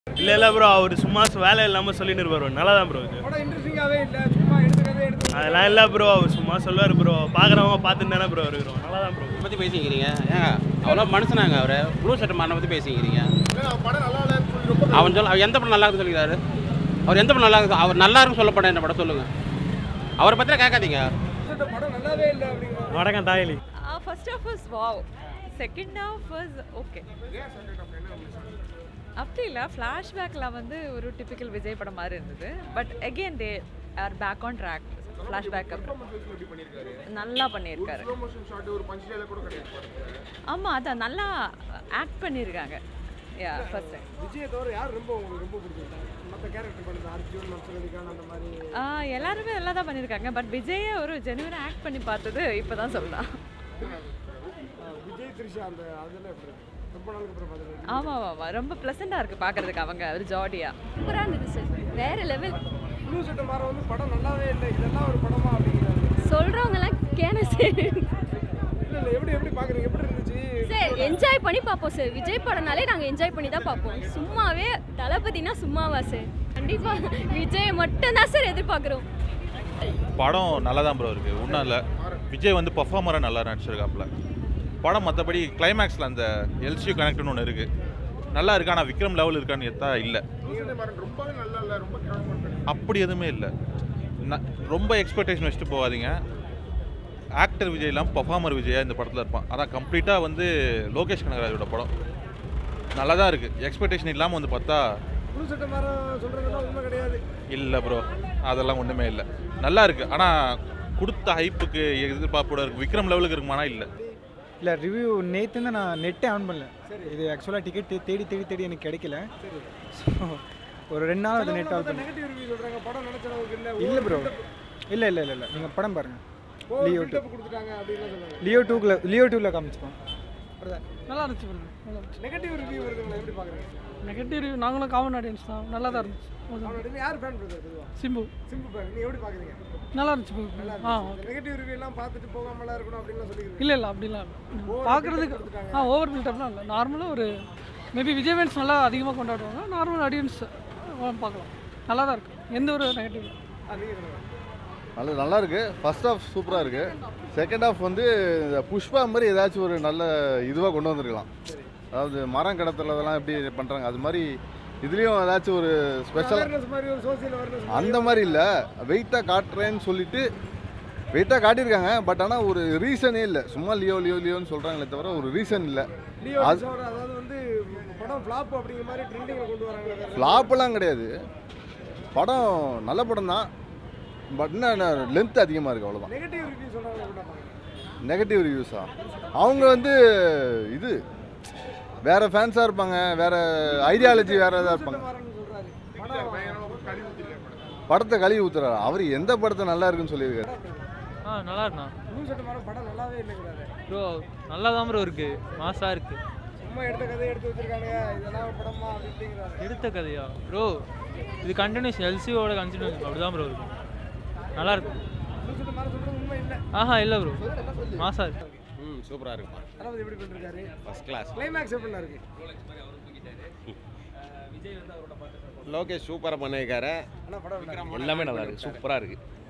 இல்லை இல்லை ப்ரோ அவர் சும்மா வேலை இல்லாமல் சொல்லிட்டு இருப்பார் நல்லா தான் ப்ரோ இது படம் இன்ட்ரெஸ்டிங்காகவே இல்லை சும்மா எடுத்துக்கதே எடுத்து அதெல்லாம் இல்லை ப்ரோ அவர் சும்மா சொல்லுவார் ப்ரோ பார்க்குறவங்க பார்த்துட்டு தானே ப்ரோ இருக்கிறோம் நல்லா தான் ப்ரோ பற்றி பேசிக்கிறீங்க ஏங்க அவ்வளோ மனுஷனாங்க அவர் ப்ளூ ஷர்ட் மண்ணை பற்றி பேசிக்கிறீங்க படம் நல்லா இல்லைன்னு சொல்லி ரொம்ப அவன் சொல்ல அவர் எந்த படம் நல்லா இருக்குன்னு சொல்லிக்கிறாரு அவர் எந்த படம் நல்லா இருக்கு அவர் நல்லா இருக்குன்னு சொல்ல படம் என்ன படம் சொல்லுங்க அவரை பற்றி கேட்காதீங்க இந்த படம் நல்லாவே இல்லை அப்படிங்கிற வடக்கம் தாயலி first half was wow second half was okay அப்படி இல்லை ஃப்ளாஷ்பேக்கில் வந்து ஒரு டிபிக்கல் விஜய் படம் மாதிரி இருந்தது but again they are back on track flashback நல்லா பண்ணியிருக்காரு ஆமாம் அதான் நல்லா ஆக்ட் பண்ணியிருக்காங்க யா ஃபர்ஸ்ட் டைம் விஜயை தவிர யார் ரொம்ப உங்களுக்கு ரொம்ப பிடிச்சிருக்கு மற்ற கேரக்டர் பண்ணுது அர்ஜுன் மன்சூரலிகான் அந்த மாதிரி எல்லாருமே நல்லா தான் பண்ணியிருக்காங்க பட் விஜயை ஒரு ஜெனுவனாக ஆக்ட் பண்ணி பார்த்தது இப்போ தான் சொல்லலாம் அஹ் விஜய் த்ரிஷா அந்த அதெல்லாம் எப்படி இருக்கு ரொம்ப நாளுக்கு அப்புறம் பார்த்துருக்கேன் ஆமாம் ஆமாம் ரொம்ப ப்ளசண்ட்டாக இருக்குது பார்க்குறதுக்கு அவங்க ஒரு ஜாடியாக சூப்பராக இருந்தது சார் வேற லெவல் ப்ளூ சட்டை மாற வந்து படம் நல்லாவே இல்லை இதெல்லாம் ஒரு படமா அப்படிங்கிறாரு சொல்கிறவங்கலாம் கேன சார் இல்லை இல்லை எப்படி எப்படி பார்க்குறீங்க எப்படி இருந்துச்சு சார் என்ஜாய் பண்ணி பார்ப்போம் சார் விஜய் படம்னாலே நாங்கள் என்ஜாய் பண்ணி தான் பார்ப்போம் சும்மாவே தளபதினா சும்மாவா சார் கண்டிப்பாக விஜயை மட்டும் தான் சார் எதிர்பார்க்குறோம் படம் நல்லா தான் ப்ரோ இருக்குது ஒன்றும் இல்லை விஜய் வந்து பர்ஃபார்மராக நல்லா நடிச்சிருக்காப்புல படம் மற்றபடி கிளைமேக்ஸில் அந்த எல்சியூ கனெக்ட்னு ஒன்று இருக்குது நல்லா இருக்கு ஆனால் விக்ரம் லெவல் இருக்கான்னு எத்தா இல்லை ரொம்பவே நல்லா இல்லை ரொம்ப கேவலமா அப்படி எதுவுமே இல்லை ந- ரொம்ப எக்ஸ்பெக்டேஷன் வச்சுட்டு போகாதீங்க ஆக்டர் விஜய் இல்லாமல் பர்ஃபார்மர் விஜயா இந்த படத்தில் இருப்பான் அதான் கம்ப்ளீட்டாக வந்து லோகேஷ் கனகராஜோட படம் நல்லா தான் இருக்குது எக்ஸ்பெக்டேஷன் இல்லாமல் வந்து பார்த்தா ப்ளூ சட்டை மாற சொல்கிறதெல்லாம் உண்மை கிடையாது இல்லை ப்ரோ அதெல்லாம் ஒன்றுமே இல்லை நல்லா இருக்குது ஆனால் கொடுத்த ஹைப்புக்கு எதிர்பார்ப்போட இருக்கு விக்ரம் லெவலுக்கு இருக்குமானா இல்லை இல்லை ரிவ்யூ நேற்று தான் நான் நெட்டே ஆன் பண்ணல இது ஆக்சுவலாக டிக்கெட் தேடி தேடி தேடி எனக்கு கிடைக்கல ஸோ ஒரு ரெண்டு நாள் அது நெட் ஆன் பண்ணேன் நெகட்டிவ் ரிவ்யூ சொல்கிறாங்க படம் நினைச்ச அளவுக்கு இல்லை இல்லை ப்ரோ இல்லை இல்லை இல்லை இல்லை நீங்கள் படம் பாருங்கள் லியோ டூ பில்டப் கொடுத்துட்டாங்க அப்படின்னு சொல்லுவாங்க லியோ டூக்கில் லியோ டூவில் காமிச்சுப்போம் நல்லா இருந்துச்சு படம் நல்லா இருந்துச்சு நெகட்டிவ் ரிவ்யூ வருதுங்களா எப்படி பார்க்குறீங்க நெகட்டிவ் ரிவ்யூ நாங்களும் காமன் ஆடியன்ஸ் தான் நல்லா தான் இருந்துச்சு அவனோட யார் ஃபேன் பிரதர் பொதுவாக சிம்பு சிம்பு ஃபேன் நீ எப்படி பார்க்குறீங்க நல்லா இருந்துச்சு படம். ஆ ஓகே நெகட்டிவ் ரிவ்யூ எல்லாம் பார்த்துட்டு போகாமலாம் இருக்கணும் அப்படின்லாம் சொல்லிக்கிறீங்க இல்லை இல்லை அப்படிலாம் இல்லை பார்க்குறதுக்கு ஆ ஓவர் பில்டப்லாம் இல்லை நார்மலாக ஒரு மேபி விஜய் ஃபேன்ஸ் நல்லா அதிகமாக கொண்டாடுவாங்க நார்மல் ஆடியன்ஸ் பார்க்கலாம் நல்லா தான் இருக்கு எந்த ஒரு நெகட்டிவ் இல்லை நீங்கள் சொல்லுங்கள் நல்ல நல்லா இருக்கு ஃபர்ஸ்ட் ஹாஃப் சூப்பராக இருக்கு செகண்ட் ஹாஃப் வந்து இந்த புஷ்பா மாதிரி ஏதாச்சும் ஒரு நல்ல இதுவாக கொண்டு வந்திருக்கலாம் அதாவது மரம் கடத்துறதெல்லாம் எப்படி பண்ணுறாங்க அது மாதிரி இதுலேயும் ஏதாச்சும் ஒரு ஸ்பெஷல் அவேர்னஸ் மாதிரி ஒரு சோசியல் அவேர்னஸ் அந்த மாதிரி இல்லை வெயிட்டாக காட்டுறேன்னு சொல்லிட்டு வெயிட்டாக காட்டியிருக்காங்க பட் ஆனால் ஒரு ரீசனே இல்லை சும்மா லியோ லியோ லியோன்னு சொல்கிறாங்களே தவிர ஒரு ரீசன் இல்லை லியோ அது- டிசார்டர் அதாவது வந்து படம் ஃப்ளாப் அப்படிங்கிற மாதிரி ட்ரெண்டிங்கில் கொண்டு வராங்க வேற ஃப்ளாப்பெல்லாம் கிடையாது படம் நல்ல படம் தான் பட் என்ன லென்த் அதிகமாக இருக்குது அவ்வளோதான் நெகட்டிவ் ரிவ்யூ சொல்கிறாங்க எப்படி பார்க்குறீங்க நெகட்டிவ் ரிவ்யூஸா அவங்க வந்து இது வேற ஃபேன்ஸாக இருப்பாங்க வேற ஐடியாலஜி வேற ஏதாவது இருப்பாங்க மாறன்னு சொல்கிறாரு படம் படத்தை கழுவி ஊத்துறாரு அவர் எந்த படத்தை நல்லா இருக்குன்னு சொல்லியிருக்காரு ஆ நல்லா இருந்தா ப்ளூ சட்டை மாற படம் நல்லாவே இல்லைங்கிறாரு ப்ரோ நல்லா தான் ப்ரோ இருக்கு மாசாக இருக்கு சும்மா எடுத்த கதையை எடுத்து வச்சிருக்காங்க இதெல்லாம் படமா அப்படிங்கிறாரு எடுத்த கதையா ப்ரோ இது கண்டினியூஸ் எல்சியோட கண்டினியூஸ் அப்படி தான் ப்ரோ இருக்கும் நல்லா இருக்கு ப்ளூ சட்டை மாற சொல்கிறது உண்மை இல்லை ஆஹா இல்லை ப்ரோ மாசா இருக்கு ம் சூப்பராக இருக்குமா தளபதி எப்படி பண்ணிருக்காரு ஃபஸ்ட் கிளாஸ் கிளைமேக்ஸ் எப்படிலாம் இருக்கு லோகேஷ் சூப்பராக பண்ணியிருக்காரு ஆனால் படம் எல்லாமே நல்லா இருக்கு சூப்பராக இருக்கு